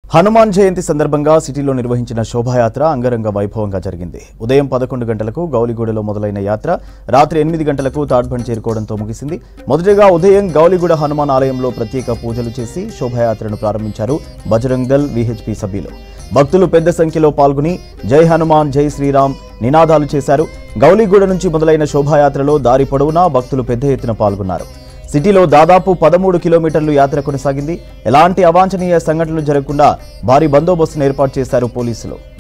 హనుమాన్ జయంతి సందర్భంగా సిటీలో నిర్వహించిన శోభాయాత్ర అంగరంగ వైభవంగా జరిగింది ఉదయం పదకొండు గంటలకు గౌలిగూడలో మొదలైన యాత్ర రాత్రి ఎనిమిది గంటలకు తాడ్బండ్ చేరుకోవడంతో ముగిసింది మొదటగా ఉదయం గౌలిగూడ హనుమాన్ ఆలయంలో ప్రత్యేక పూజలు చేసి శోభాయాత్రను ప్రారంభించారు బజరంగ్ దల్ విహెచ్పి సభ్యులు భక్తులు పెద్ద సంఖ్యలో పాల్గొని జై హనుమాన్ జై శ్రీరామ్ నినాదాలు చేశారు గౌలిగూడ నుంచి మొదలైన శోభాయాత్రలో దారి పొడవునా భక్తులు పెద్ద ఎత్తున పాల్గొన్నారు సిటీలో దాదాపు పదమూడు కిలోమీటర్లు యాత్ర కొనసాగింది ఎలాంటి అవాంఛనీయ సంఘటనలు జరగకుండా భారీ బందోబస్తును ఏర్పాటు చేశారు పోలీసులు